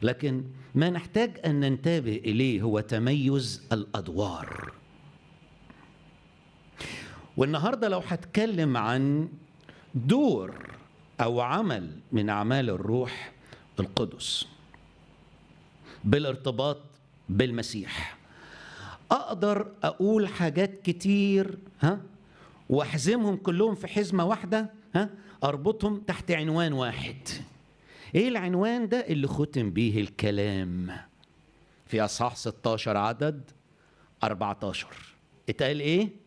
لكن ما نحتاج ان ننتبه اليه هو تميز الادوار والنهارده لو هتكلم عن دور او عمل من اعمال الروح القدس بالارتباط بالمسيح اقدر اقول حاجات كتير ها واحزمهم كلهم في حزمه واحده ها اربطهم تحت عنوان واحد ايه العنوان ده اللي ختم بيه الكلام في اصحاح 16 عدد 14 اتقال ايه